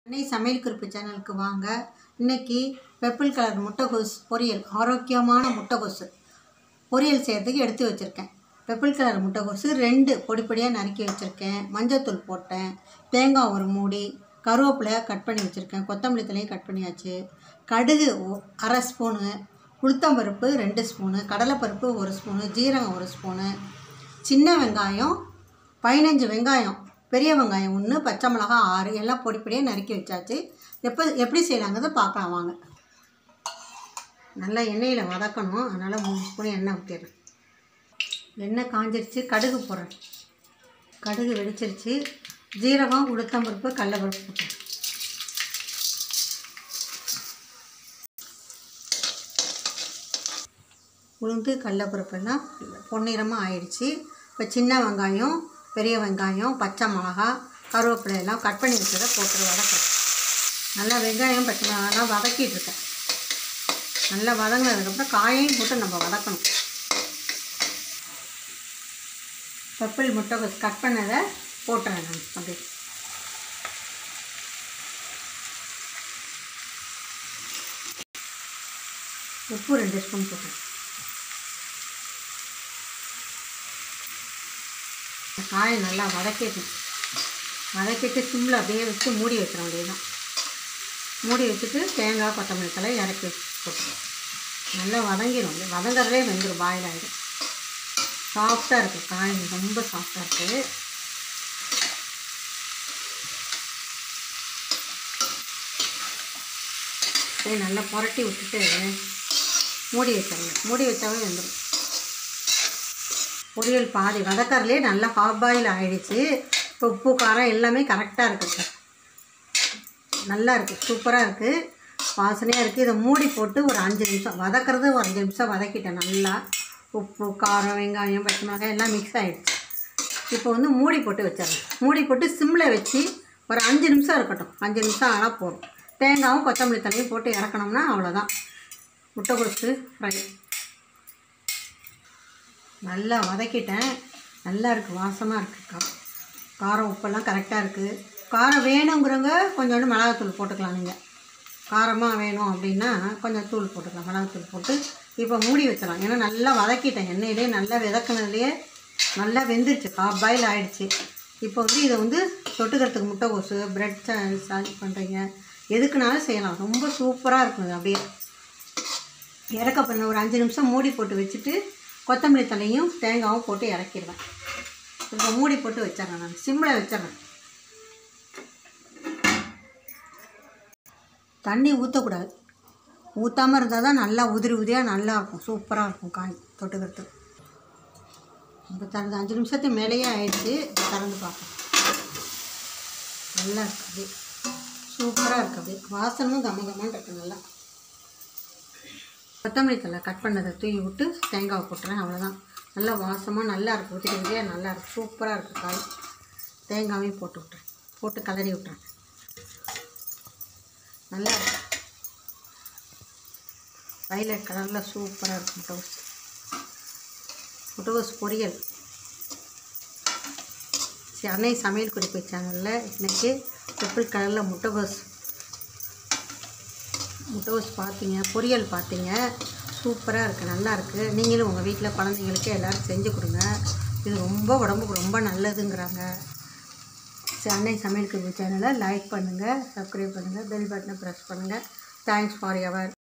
அன்னை சமையல் குறிப்பு சேனலுக்கு வாங்க இன்னைக்கு பெப்பிள் கலர் முட்டைகோஸ் பொரியல் ஆரோக்கியமான முட்டைகோசு பொரியல் செய்கிறதுக்கு எடுத்து வச்சுருக்கேன் பெப்பிள் கலர் முட்டைகோசு ரெண்டு பொடி பொடியாக நறுக்கி வச்சுருக்கேன் மஞ்சத்தூள் போட்டேன் தேங்காய் ஒரு மூடி கருவேப்பிலை கட் பண்ணி வச்சுருக்கேன் கொத்தமல்லி தலையும் கட் பண்ணியாச்சு கடுகு ஒ- அரை ஸ்பூனு உளுத்தம்பருப்பு ரெண்டு ஸ்பூனு கடலைப்பருப்பு ஒரு ஸ்பூனு ஜீரகம் ஒரு ஸ்பூனு சின்ன வெங்காயம் பதினஞ்சு வெங்காயம் பெரிய வெங்காயம் ஒன்று பச்சை மிளகாய் ஆறு எல்லாம் பொடி பொடியாக நறுக்கி வச்சாச்சு எப்போ எப்படி செய்யலாங்கிறத பார்க்கலாம் வாங்க நல்லா எண்ணெயில் வதக்கணும் அதனால் மூணு ஸ்பூன் எண்ணெய் ஊற்றிடுறேன் எண்ணெய் காஞ்சிருச்சு கடுகு போடுறேன் கடுகு வெடிச்சிருச்சு ஜீரகம் உளுத்தம்பருப்பு கடலைப்பருப்பு போட்டேன் உளுந்து கடலப்பருப்பெல்லாம் பொன்னிறமாக ஆயிடுச்சு இப்போ சின்ன வெங்காயம் பெரிய வெங்காயம் பச்சை மிளகா கருவேப்பிலை எல்லாம் கட் பண்ணி வச்சதை போட்டு வதக்கிறேன் நல்லா வெங்காயம் பச்சை மிளகாலாம் வதக்கிட்டு இருக்கேன் நல்லா வதங்கினதுக்கப்புறம் காயையும் போட்டு நம்ம வதக்கணும் பப்பிள் முட்டை கட் பண்ணதை போட்டுறேன் நான் அப்படியே உப்பு ரெண்டு ஸ்பூன் போட்டேன் காயை நல்லா வதக்கிடணும் வதக்கிட்டு சிம்மில் அப்படியே வச்சு மூடி வச்சிட வேண்டியதுதான் மூடி வச்சுட்டு தேங்காய் கொத்தமல்லி தலை இறக்கி வச்சு போட்டுருவோம் நல்லா வதங்கிடும் அப்படியே வதங்குறதே வெந்துடும் பாயில் ஆகிடும் சாஃப்டாக இருக்குது காய் ரொம்ப சாஃப்டாக இருக்குது அப்படியே நல்லா புரட்டி விட்டுட்டு மூடி வச்சிடணும் மூடி வச்சாவே வெந்துடும் பொரியல் பாதி வதக்கறதுலே நல்லா ஹாஃப் பாயில் ஆயிடுச்சு இப்போ உப்பு காரம் எல்லாமே கரெக்டாக இருக்குது சார் நல்லா இருக்குது சூப்பராக இருக்குது வாசனையாக இருக்குது இதை மூடி போட்டு ஒரு அஞ்சு நிமிஷம் வதக்கிறது ஒரு அஞ்சு நிமிஷம் வதக்கிட்டேன் நல்லா உப்பு காரம் வெங்காயம் பச்சை மிளகாய் எல்லாம் மிக்ஸ் ஆகிடுச்சு இப்போ வந்து மூடி போட்டு வச்சிடறேன் மூடி போட்டு சிம்மில் வச்சு ஒரு அஞ்சு நிமிஷம் இருக்கட்டும் அஞ்சு நிமிஷம் ஆனால் போதும் தேங்காயும் கொத்தமல்லி தலையும் போட்டு இறக்கணும்னா அவ்வளோதான் முட்டை கொடுத்து ஃப்ரை நல்லா வதக்கிட்டேன் நல்லா இருக்குது வாசமாக இருக்குது கா காரம் உப்பெல்லாம் கரெக்டாக இருக்குது காரம் வேணுங்கிறவங்க கொஞ்சோண்டு மிளகாத்தூள் போட்டுக்கலாம் நீங்கள் காரமாக வேணும் அப்படின்னா கொஞ்சம் தூள் போட்டுக்கலாம் மிளகாத்தூள் போட்டு இப்போ மூடி வச்சிடலாம் ஏன்னா நல்லா வதக்கிட்டேன் எண்ணெயிலே நல்லா விதக்குனதுலேயே நல்லா வெந்துருச்சு காப் பாயில் ஆயிடுச்சு இப்போ வந்து இதை வந்து தொட்டுக்கிறதுக்கு முட்டைகோசு பிரெட் சார்ஜ் பண்ணுறீங்க எதுக்குனாலும் செய்யலாம் ரொம்ப சூப்பராக இருக்கும் இது அப்படியே இறக்க பண்ண ஒரு அஞ்சு நிமிஷம் மூடி போட்டு வச்சுட்டு கொத்தமல்லி தலையும் தேங்காயும் போட்டு இறக்கிடுவேன் இப்போ மூடி போட்டு வச்சிடுறேன் நான் சிம்மில் வச்சிடுறேன் தண்ணி ஊற்றக்கூடாது ஊற்றாமல் இருந்தால் தான் நல்லா உதிரி உதிரியாக நல்லா இருக்கும் சூப்பராக இருக்கும் காய் தொட்டுக்கிறதுக்கு இப்போ திறந்து அஞ்சு நிமிஷத்துக்கு மேலேயே ஆயிடுச்சு இப்போ திறந்து பார்ப்போம் நல்லா இருக்கு அப்படியே சூப்பராக இருக்குது அப்படியே வாசனமும் கம கமான்னு இருக்கு நல்லா கொத்தமல்லி தலை கட் பண்ணதை தூவி விட்டு தேங்காய் போட்டுறேன் அவ்வளோதான் நல்லா வாசமாக நல்லா இருக்குது உதிரி உதிரியாக நல்லா இருக்குது சூப்பராக இருக்குது காய் தேங்காயும் போட்டு விட்றேன் போட்டு கலரி விட்றேன் நல்லா இருக்கு வயலட் கலரில் சூப்பராக இருக்கும் முட்டைகோஸ் முட்டைகோஸ் பொரியல் சரி அன்னை சமையல் குறிப்பு சேனலில் இன்னைக்கு ட்ரிப்பிள் கலரில் முட்டைகோஸ் முட்டைகோஸ் பார்த்தீங்க பொரியல் பார்த்தீங்க சூப்பராக இருக்குது நல்லா இருக்குது நீங்களும் உங்கள் வீட்டில் குழந்தைங்களுக்கு எல்லோரும் செஞ்சு கொடுங்க இது ரொம்ப உடம்புக்கு ரொம்ப நல்லதுங்கிறாங்க சரி, அன்னை சமையல் குறிப்பு சேனலை லைக் பண்ணுங்கள் சப்ஸ்கிரைப் பண்ணுங்கள் பெல் பட்டனை ப்ரெஸ் பண்ணுங்கள் தேங்க்ஸ் ஃபார் எவர்